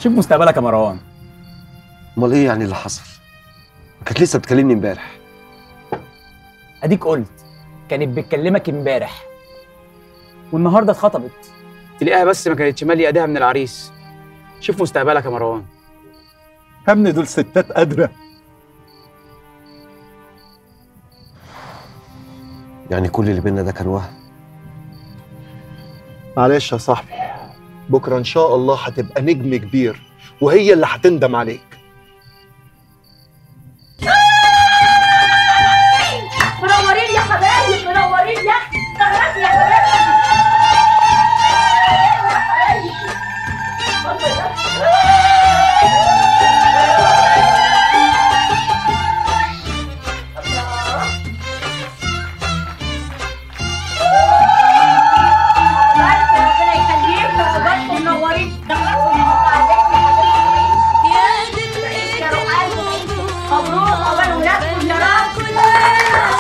شوف مستقبلك يا مروان امال ايه يعني اللي حصل كانت لسه بتكلمني امبارح اديك قلت كانت بتكلمك امبارح والنهارده اتخطبت تلاقيها بس ما كانتش ماليه ايديها من العريس شوف مستقبلك يا مروان يا ابني دول ستات قادره يعني كل اللي بينا ده كان وهم معلش يا صاحبي بكره ان شاء الله هتبقى نجم كبير وهي اللي هتندم عليك منورين يا حبايب منورين يا اختي يا حبايب ربنا يخليك وعقبالكم منورين يا روح قلبي مبروك عقبال ولادكم يا رب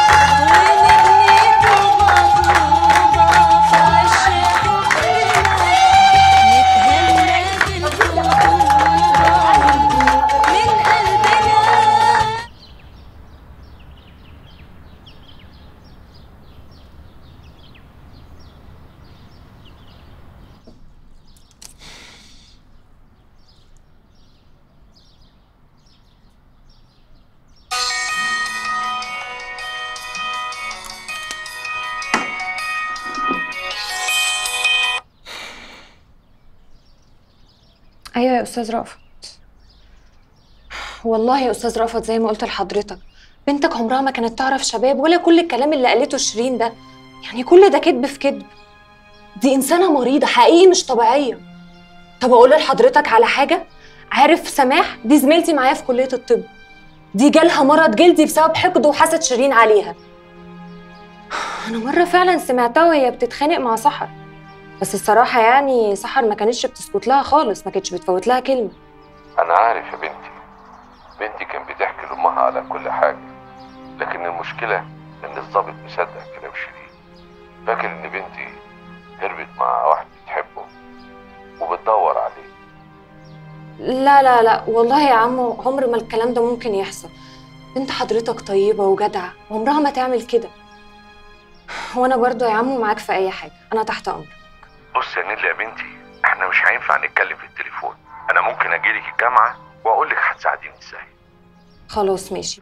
ايوه يا استاذ رأفت والله يا استاذ رأفت زي ما قلت لحضرتك بنتك عمرها ما كانت تعرف شباب ولا كل الكلام اللي قالته شيرين ده يعني كل ده كذب في كذب دي انسانه مريضه حقيقي مش طبيعيه طب اقول لحضرتك على حاجه عارف سماح دي زميلتي معايا في كليه الطب دي جالها مرض جلدي بسبب حقد وحسد شيرين عليها انا مره فعلا سمعتها وهي بتتخانق مع سحر بس الصراحه يعني سحر ما كانتش بتسكت لها خالص ما كانتش بتفوت لها كلمه أنا عارف يا بنتي بنتي كان بتحكي لأمها على كل حاجة لكن المشكلة إن الضابط مصدق كلام شيرين فاكر إن بنتي هربت مع واحد بتحبه وبتدور عليه لا لا لا والله يا عمو عمر ما الكلام ده ممكن يحصل بنت حضرتك طيبة وجدعة عمرها ما تعمل كده وانا برضو يا عمو معاك في اي حاجة انا تحت امرك بص يا نيلي يا بنتي احنا مش هينفع نتكلم في التليفون أنا ممكن أجيلك الجامعة وأقول لك هتساعديني إزاي خلاص ماشي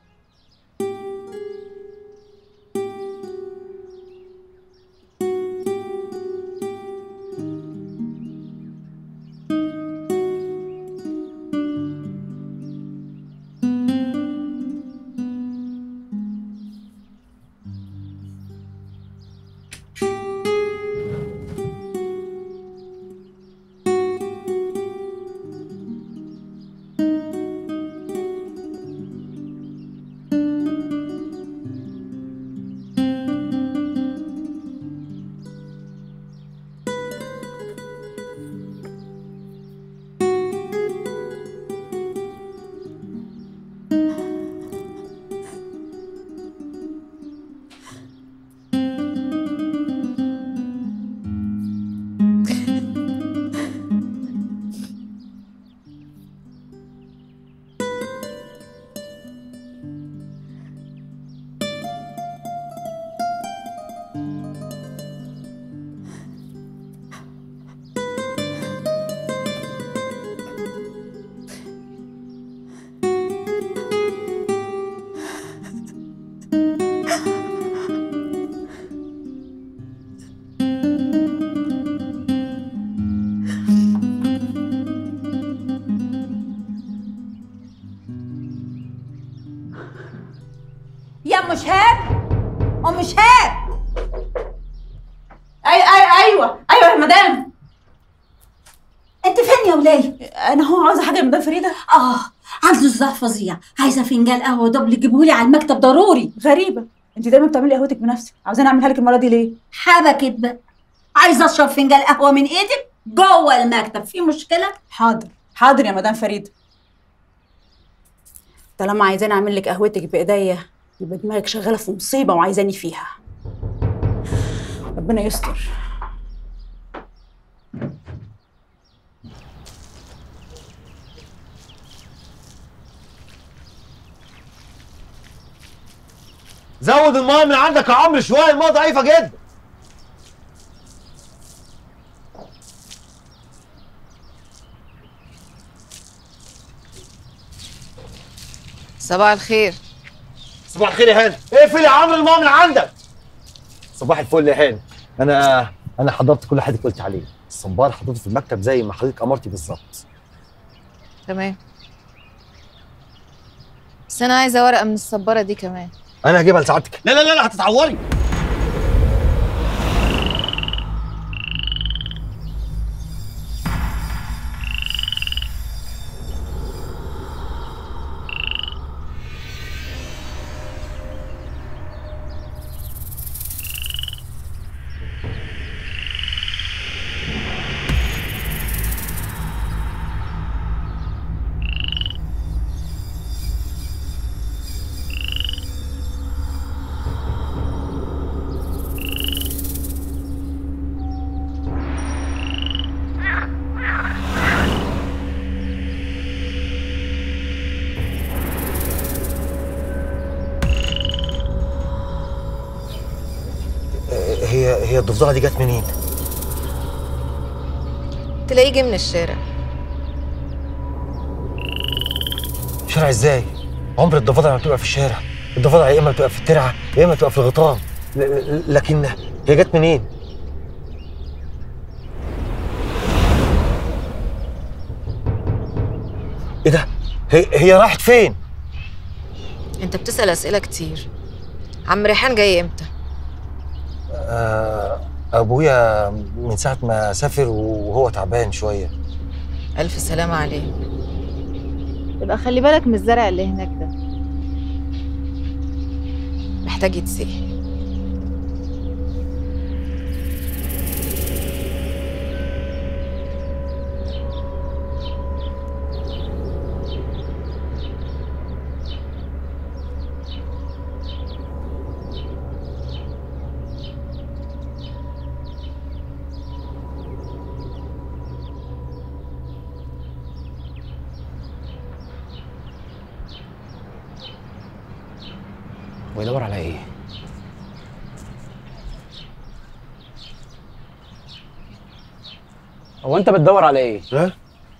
يا ام شهاب ام شهاب اي اي ايوه ايوه يا مدام انت فين يا وليه؟ انا هو عاوزه حاجه يا مدام فريده اه عنده صداع فظيع عايزه فنجان قهوه دبل جيبهولي على المكتب ضروري غريبه انت دايما بتعملي قهوتك بنفسك عاوزاني اعملها لك المره دي ليه حبكت بقى عايزه اشرب فنجان قهوه من ايدك جوه المكتب في مشكله حاضر حاضر يا مدام فريده طالما عايزاني اعمل لك قهوتك بايديا يبقى دماغك شغاله في مصيبه وعايزاني فيها ربنا يستر زود الميه من عندك يا عمرو شويه الميه ضعيفه جدا صباح الخير صباح الخير يا هاني اقفل يا عمرو الميه من عندك صباح الفل يا هاني انا انا حضرت كل حاجه قلت عليه الصنبار حطيته في المكتب زي ما حضرتك امرتي بالظبط تمام بس انا عايزه ورقه من الصباره دي كمان انا هجيبها لسعادتك لا لا لا, لا هتتعوري هي هي الضفدعه دي جت منين؟ تلاقيه جه من الشارع شارع ازاي؟ عمر الضفادع ما بتبقى في الشارع الضفادع يا اما بتبقى في الترعه يا اما بتبقى في الغيطان ل- ل- لكن هي جت منين؟ ايه ده؟ هي هي راحت فين؟ انت بتسال اسئله كتير عم ريحان جاي امتى آه ابويا من ساعه ما سافر وهو تعبان شويه الف سلامه عليه يبقى خلي بالك من الزرع اللي هناك ده محتاج يتسقي ويدور على ايه؟ هو انت بتدور على ايه؟ ها؟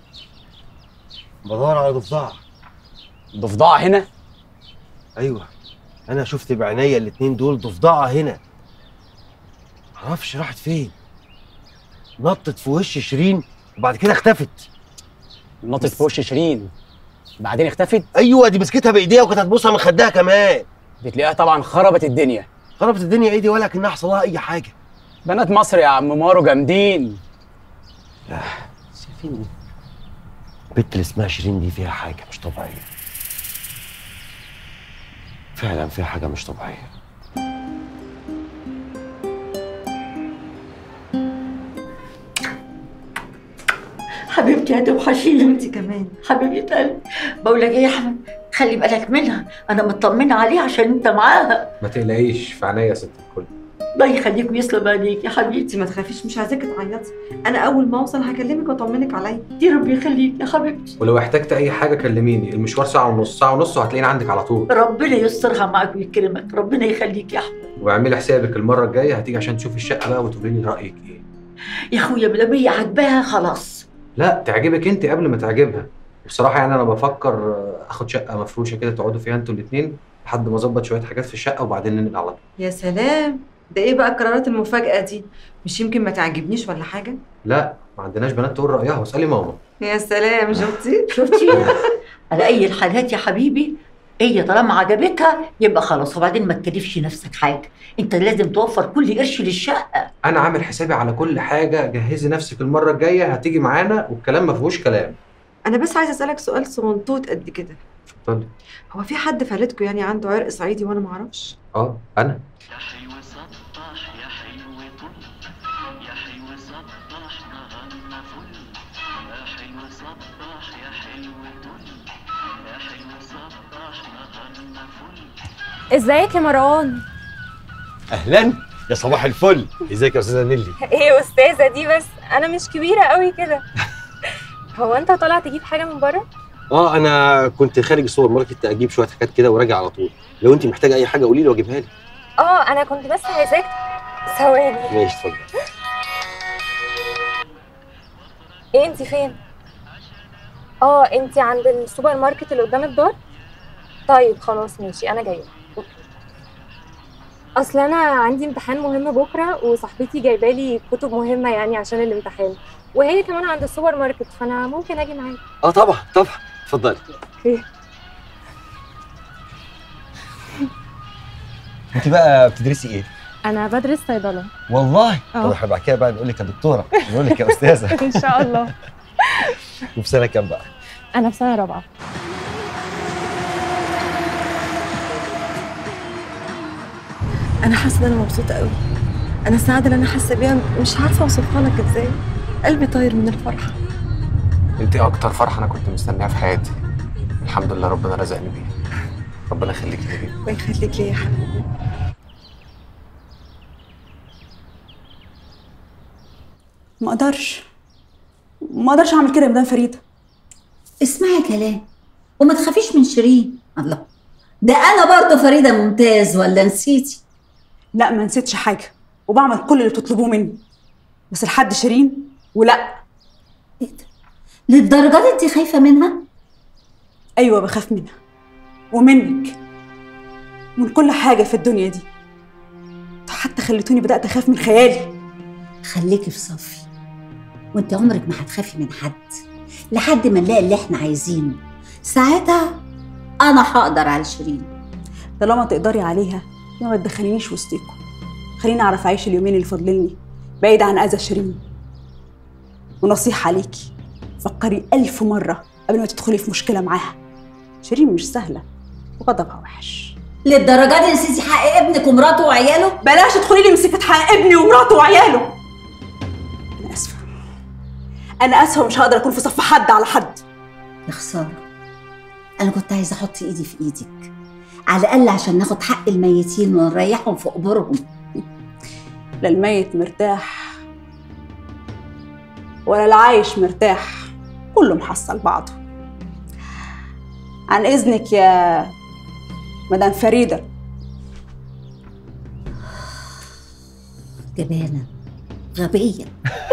بدور على ضفدعه ضفدعه هنا؟ ايوه انا شفت بعينيا الاتنين دول ضفدعه هنا معرفش راحت فين نطت في وش شيرين وبعد كده اختفت نطت في وش شيرين بعدين اختفت ايوه دي مسكتها بايديها وكانت هتبوسها من خدها كمان بتلاقيها طبعا خربت الدنيا خربت الدنيا ايدي ولا كانها حصل لها اي حاجه بنات مصر يا عم مارو جامدين شايفين البنت اللي اسمها شيرين دي فيها حاجه مش طبيعيه فعلا فيها حاجه مش طبيعيه حبيبتي هتوحشيني انت كمان حبيبه قلبي بقول لك ايه يا احمد خلي بالك منها انا مطمنه عليها عشان انت معاها ما تقلقيش في عينيا يا ست الكل الله يخليك ويسلم عليك يا حبيبتي ما تخافيش مش عايزاكي تعيطي انا اول ما اوصل هكلمك واطمنك عليا دي ربي يخليك يا حبيبتي ولو احتجت اي حاجه كلميني المشوار ساعه ونص ساعه ونص وهتلاقيني عندك على طول ربنا يسترها معاك ويكرمك ربنا يخليك يا احمد واعملي حسابك المره الجايه هتيجي عشان تشوفي الشقه بقى وتقولي لي رايك ايه يا اخويا مدام هي عاجباها خلاص لا تعجبك انت قبل ما تعجبها بصراحه يعني انا بفكر آه، اخد شقه مفروشه كده تقعدوا فيها انتوا الاثنين لحد ما اظبط شويه حاجات في الشقه وبعدين ننقل على طول يا سلام ده ايه بقى القرارات المفاجاه دي مش يمكن ما تعجبنيش ولا حاجه لا ما عندناش بنات تقول رايها واسالي ماما يا سلام شفتي شفتي على اي الحالات يا حبيبي هي طالما عجبتها يبقى خلاص وبعدين ما تكلفش نفسك حاجه انت لازم توفر كل قرش للشقه انا عامل حسابي على كل حاجه جهزي نفسك المره الجايه هتيجي معانا والكلام ما فيهوش كلام انا بس عايزه اسالك سؤال صغنطوط قد كده اتفضلي هو في حد في عيلتكم يعني عنده عرق صعيدي وانا ما اعرفش اه انا ازيك يا مروان اهلا يا صباح الفل ازيك يا استاذه نيلي ايه استاذه دي بس انا مش كبيره قوي كده هو انت طالع تجيب حاجه من بره اه انا كنت خارج السوبر ماركت اجيب شويه حاجات كده وراجع على طول لو انت محتاجه اي حاجه قولي لي واجيبها لك اه انا كنت بس عايزاك ثواني ماشي اتفضل ايه انت فين اه انت عند السوبر ماركت اللي قدام الدار طيب خلاص ماشي انا جايه أوكي. اصل انا عندي امتحان مهم بكره وصاحبتي جايبه لي كتب مهمه يعني عشان الامتحان وهي كمان عند السوبر ماركت فانا ممكن اجي معاك اه طبعا طبعا اتفضلي اوكي انت بقى بتدرسي ايه؟ انا بدرس صيدله والله اه. طب احنا بعد كده بقى نقول لك يا دكتوره مش نقول لك يا استاذه ان شاء الله وفي سنه كام بقى؟ انا في سنه رابعه انا حاسه ان انا مبسوطه قوي انا السعاده اللي انا حاسه بيها مش عارفه اوصفها لك ازاي قلبي طاير من الفرحه انت اكتر فرحه انا كنت مستنيها في حياتي الحمد لله ربنا رزقني بيها ربنا يخليك لي الله يخليك ليا يا حبيبي ما اقدرش ما اقدرش اعمل كده يا مدام فريده اسمعي كلام وما تخافيش من شيرين الله ده انا برضه فريده ممتاز ولا نسيتي لا ما نسيتش حاجه وبعمل كل اللي بتطلبوه مني بس لحد شيرين ولا للدرجه دي انت خايفه منها ايوه بخاف منها ومنك ومن كل حاجه في الدنيا دي حتى خليتوني بدات اخاف من خيالي خليكي في صفي وانت عمرك ما هتخافي من حد لحد ما نلاقي اللي احنا عايزينه ساعتها انا هقدر على شيرين طالما تقدري عليها يا ما تدخلينيش وسطيكم خليني اعرف اعيش اليومين اللي فاضليني بعيد عن اذى شيرين ونصيحه عليكي فكري ألف مرة قبل ما تدخلي في مشكلة معاها شيرين مش سهلة وغضبها وحش للدرجه دي نسيتي حق ابنك ومراته وعياله بلاش تدخلي لي مسكة حق ابني ومراته وعياله أنا آسفة أنا آسفة ومش هقدر أكون في صف حد على حد يا خساره انا كنت عايزه احط ايدي في ايدك على الاقل عشان ناخد حق الميتين ونريحهم في قبورهم لا الميت مرتاح ولا العايش مرتاح كله محصل بعضه عن إذنك يا مدام فريدة جبانه غبيه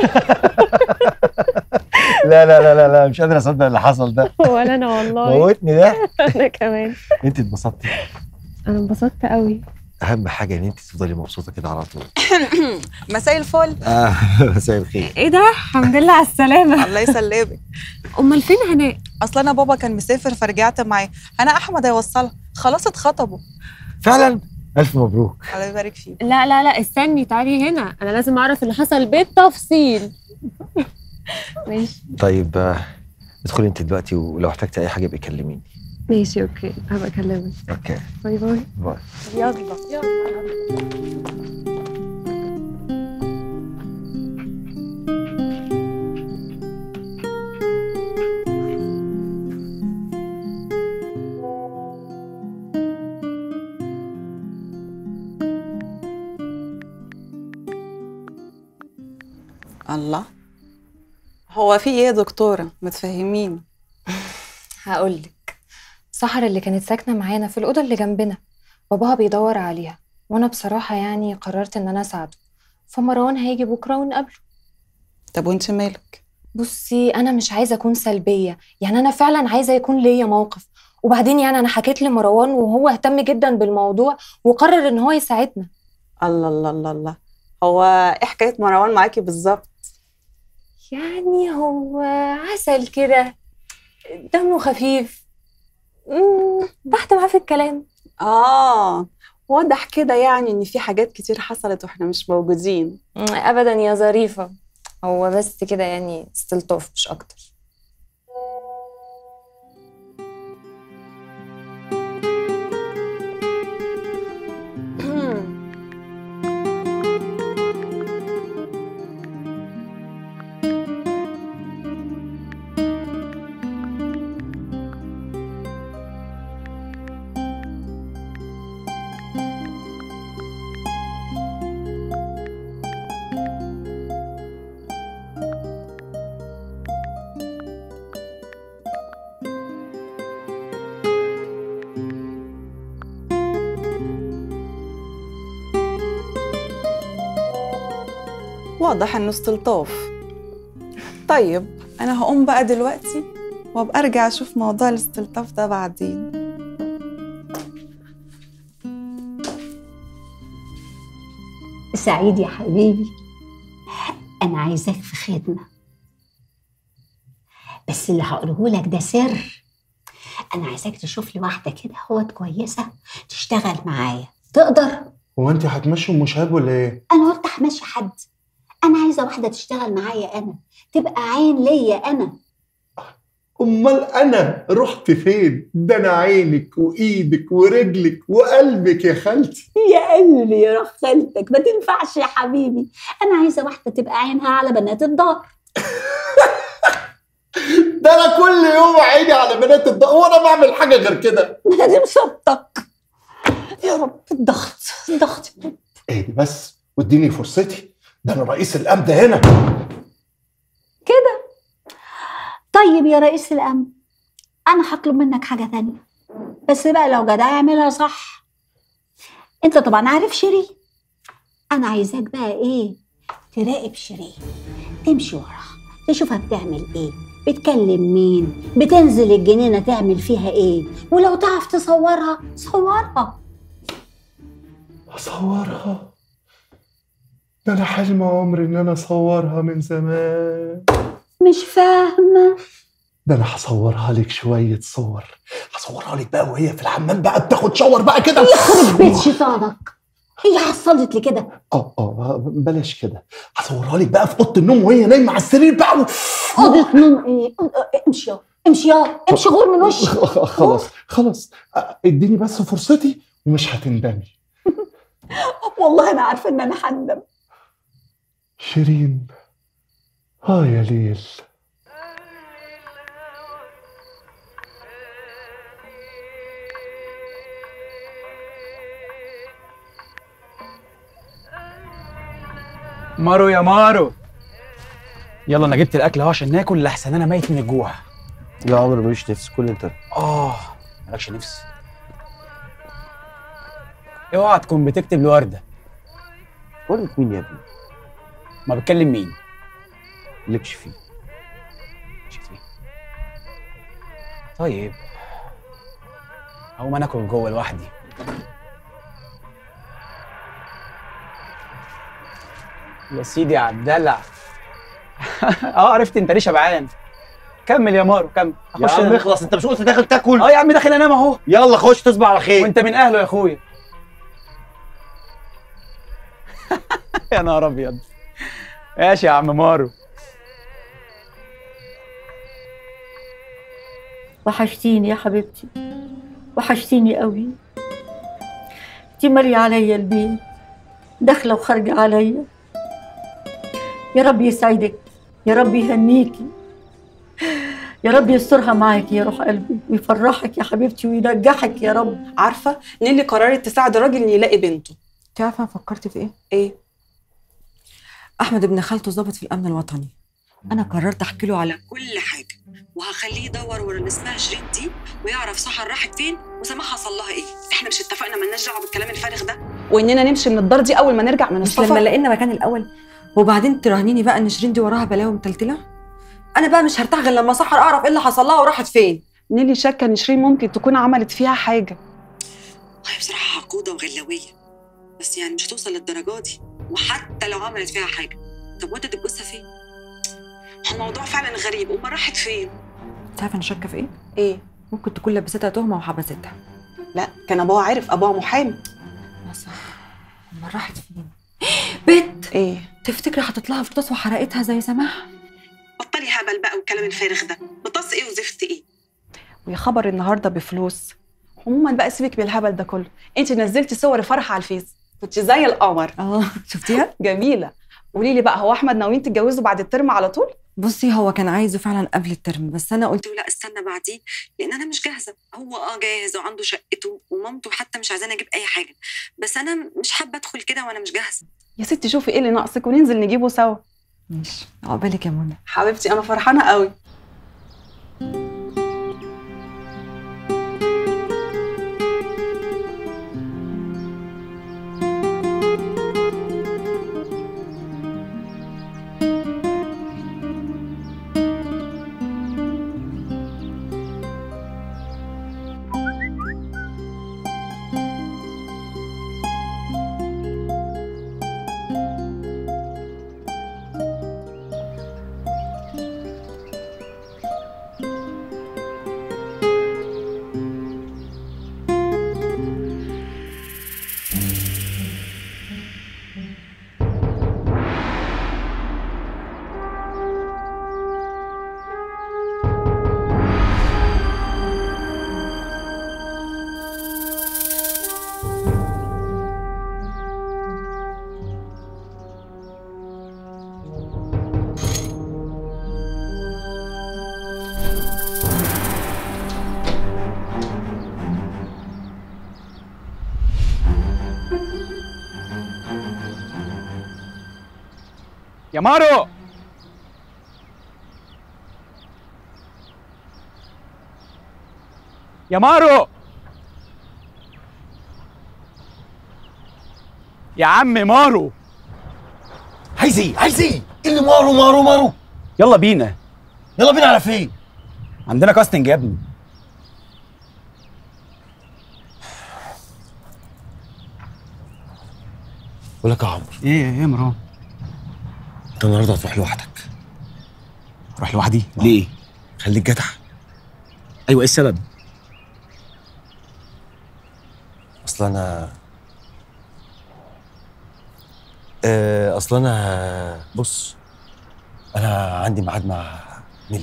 لا لا لا لا لا مش قادر اصدق اللي حصل ده ولا انا والله موتني ده انا كمان انت اتبسطتي انا انبسطت قوي اهم حاجه ان انت تفضلي مبسوطه كده على طول مساء الفل اه مساء الخير ايه ده الحمد لله على السلامه الله يسلمك امال فين هناء اصل انا بابا كان مسافر فرجعت معاه انا احمد هيوصلها خلاص اتخطبوا فعلا الف مبروك الله يبارك فيك لا لا لا استني تعالي هنا انا لازم اعرف اللي حصل بالتفصيل ماشي طيب آه، ادخلي انت دلوقتي ولو احتجتي اي حاجه ابقي كلميني ماشي اوكي هبقى اكلمك اوكي باي باي باي يلا يلا الله هو في ايه يا دكتوره ما تفهميني هقولك سحر اللي كانت ساكنة معانا في الأوضة اللي جنبنا باباها بيدور عليها وأنا بصراحة يعني قررت إن أنا أساعده فمروان هيجي بكرة ونقابله طب وانت مالك بصي أنا مش عايزة أكون سلبية يعني أنا فعلا عايزة يكون ليا موقف وبعدين يعني أنا حكيت لمروان وهو اهتم جدا بالموضوع وقرر إن هو يساعدنا الله الله الله الله هو ايه حكايه مروان معاكي بالظبط يعني هو عسل كده دمه خفيف مم، بحت معاه في الكلام اه واضح كده يعني ان في حاجات كتير حصلت واحنا مش موجودين ابدا يا ظريفه هو بس كده يعني استلطاف مش اكتر واضح انه استلطاف طيب انا هقوم بقى دلوقتي وابقى ارجع اشوف موضوع الاستلطاف ده بعدين سعيد يا حبيبي انا عايزاك في خدمه بس اللي هقوله لك ده سر انا عايزاك تشوف لي واحده كده هوت كويسه تشتغل معايا تقدر هو انت هتمشي ام شهاب ولا ايه؟ انا قلت همشي حد انا عايزه واحده تشتغل معايا انا تبقى عين ليا انا امال انا رحت فين؟ ده انا عينك وايدك ورجلك وقلبك يا خالتي يا قلبي يا روح خالتك ما تنفعش يا حبيبي انا عايزه واحده تبقى عينها على بنات الدار ده انا كل يوم عيني على بنات الضوء وانا بعمل حاجه غير كده ما دي مصيبتك يا رب الضغط الضغط اهدي بس واديني فرصتي ده انا رئيس الامن ده هنا كده طيب يا رئيس الامن انا هطلب منك حاجه تانية بس بقى لو جدع اعملها صح انت طبعا عارف شيرين انا عايزاك بقى ايه تراقب شيرين تمشي وراها تشوفها بتعمل ايه بتكلم مين بتنزل الجنينة تعمل فيها ايه ولو تعرف تصورها صورها اصورها ده انا حلم عمري ان انا اصورها من زمان مش فاهمة ده انا هصورها لك شويه صور هصورها لك بقى وهي في الحمام بقى بتاخد شاور بقى كده يخرب بيت شيطانك هي حصلت لي كده اه اه بلاش كده هصورها لك بقى في اوضه النوم وهي نايمه على السرير بقى و... اوضه نوم ايه امشي يا امشي يا امشي غور من وشي خلاص خلاص اديني بس فرصتي ومش هتندمي والله انا عارفه ان انا هندم شيرين اه يا ليل مارو يا مارو يلا انا جبت الاكل اهو عشان ناكل لحسن انا ميت من الجوع لا عمري ماليش نفس كل انت اه مالكش نفس اوعى تكون بتكتب لورده وردة مين يا ابني؟ ما بتكلم مين لكش فيه طيب هقوم انا اكل جوه لوحدي يا سيدي يا عبدلع اه عرفت انت ليه شبعان كمل يا مارو كمل يا عم اخلص انت مش قلت داخل تاكل اه يا عم داخل انام اهو يلا خش تصبح على خير وانت من اهله يا اخويا يا نهار ابيض ماشي يا عم مارو وحشتيني يا حبيبتي وحشتيني قوي انتي مالية عليا البيت داخلة وخارجة عليا يا رب يسعدك يا رب يهنيكي يا رب يسترها معاكي يا روح قلبي ويفرحك يا حبيبتي وينجحك يا رب عارفه نيلي قررت تساعد الراجل ان يلاقي بنته انت عارفه انا فكرت في ايه؟ ايه؟ احمد ابن خالته ظابط في الامن الوطني انا قررت احكي له على كل حاجه وهخليه يدور ورا اللي اسمها شيرين دي ويعرف سحر راحت فين وسماح حصل لها ايه احنا مش اتفقنا مالناش دعوه بالكلام الفارغ ده واننا نمشي من الدار دي اول ما نرجع من مش السفر لما لقينا مكان الاول وبعدين تراهنيني بقى ان شيرين دي وراها بلاوي متلتله انا بقى مش هرتاح غير لما سحر اعرف ايه اللي حصل لها وراحت فين نيلي شاكه ان شيرين ممكن تكون عملت فيها حاجه هي بصراحه عقوده وغلاويه بس يعني مش هتوصل للدرجه دي وحتى لو عملت فيها حاجه طب وانت تبصها فين هو الموضوع فعلا غريب امال راحت فين انت عارفه انا شاكه في ايه ايه ممكن تكون لبستها تهمه وحبستها لا كان ابوها عارف ابوها محامي لا صح امال راحت فين بت ايه تفتكري حطت لها فطاس وحرقتها زي سماح بطلي هبل بقى والكلام الفارغ ده بطاس ايه وزفت ايه ويا خبر النهارده بفلوس عموما بقى سيبك بالهبل ده كله انت نزلتي صور فرح على الفيس كنت زي القمر اه شفتيها جميله قولي لي بقى هو احمد ناويين تتجوزوا بعد الترم على طول بصي هو كان عايزه فعلا قبل الترم بس انا قلت له لا استنى بعديه لان انا مش جاهزه هو اه جاهز وعنده شقته ومامته حتى مش عايزاني اجيب اي حاجه بس انا مش حابه ادخل كده وانا مش جاهزه يا ستي شوفي ايه اللي ناقصك وننزل نجيبه سوا ماشي عقبالك يا منى حبيبتي انا فرحانه قوي يا مارو يا مارو يا عم مارو عايز ايه عايز ايه إيه اللي مارو مارو مارو يلا بينا يلا بينا على فين عندنا كاستنج يا ابني بقول لك يا عمرو ايه ايه يا مروان انت النهارده هتروح لوحدك اروح لوحدي ليه خليك جدع ايوه ايه السبب اصل انا آه، اصل انا بص انا عندي ميعاد مع نيلي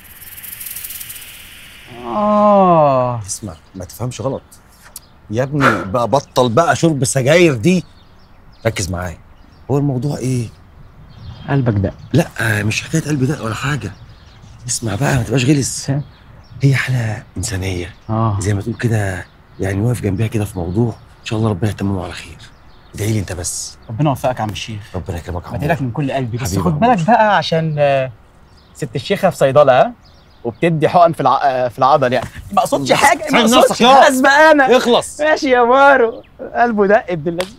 اه اسمع ما تفهمش غلط يا ابني بقى بطل بقى شرب سجاير دي ركز معايا هو الموضوع ايه قلبك ده لا آه، مش حكايه قلبي ده ولا حاجه اسمع بقى ما تبقاش غلس هي حاله انسانيه اه زي ما تقول كده يعني واقف جنبيها كده في موضوع ان شاء الله ربنا يتممه على خير ادعي لي انت بس ربنا يوفقك يا عم الشيخ ربنا يكرمك يا بدعي لك عمرو من كل قلبي بس حبيبي خد يا بالك بقى عشان آه، ست الشيخه في صيدله ها وبتدي حقن في الع... آه، في العضل يعني ما اقصدش حاجه ما ساعد اقصدش نفسك يا. خلاص بقى انا اخلص ماشي يا مارو قلبه دق ابن اللذيذ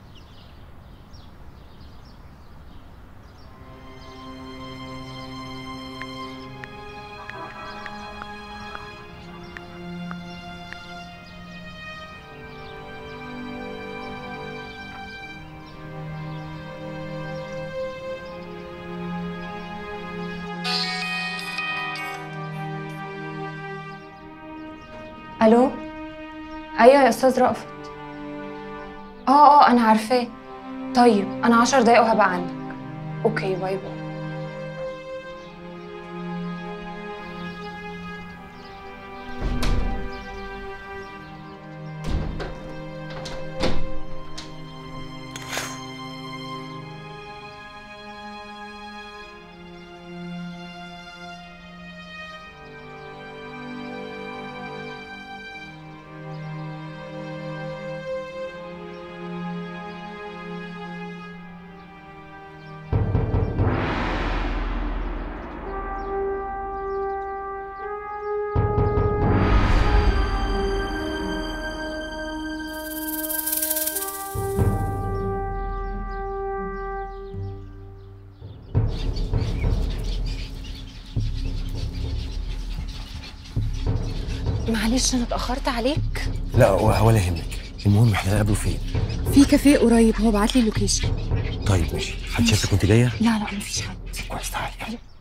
الو ايوه يا استاذ رأفت اه اه انا عارفاه طيب انا عشر دقايق وهبقى عندك اوكي باي باي معلش انا اتاخرت عليك لا ولا يهمك المهم احنا نقابله فين في كافيه قريب هو بعت لي اللوكيشن طيب ماشي حد شافك وانت جايه لا لا مفيش حد كويس تعالي